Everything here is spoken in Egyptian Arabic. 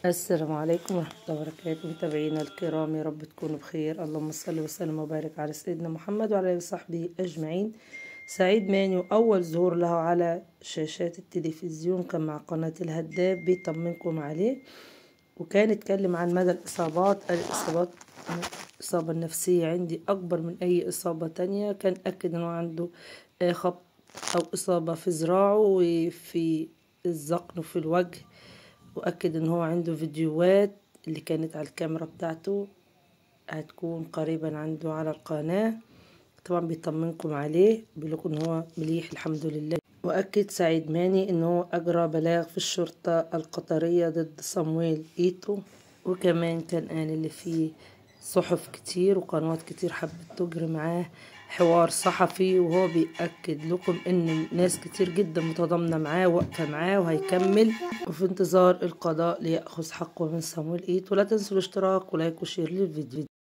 السلام عليكم ورحمة الله وبركاته متابعينا الكرام يا رب تكونوا بخير اللهم صل وسلم وبارك على سيدنا محمد وعلى آله وصحبه أجمعين سعيد مانيو أول ظهور له على شاشات التلفزيون كان مع قناة الهداب بيطمنكم عليه وكان اتكلم عن مدى الإصابات الإصابات الإصابة النفسية عندي أكبر من أي إصابة تانية كان أكد إنه عنده خبط أو إصابة في ذراعه وفي الذقن وفي الوجه وأكد إن هو عنده فيديوهات اللي كانت على الكاميرا بتاعته هتكون قريبا عنده على القناة طبعا بيطمنكم عليه بيقولكم إن هو مليح الحمد لله وأكد سعيد ماني إن هو أجرى بلاغ في الشرطة القطرية ضد صمويل إيتو وكمان كان قال اللي فيه صحف كتير وقنوات كتير حبت تجري معاه حوار صحفي وهو بيأكد لكم ان ناس كتير جدا متضامنة معاه واقفة معاه وهيكمل وفي انتظار القضاء ليأخذ حقه من صامويل ايت ولا تنسوا الاشتراك ولايك وشير للفيديو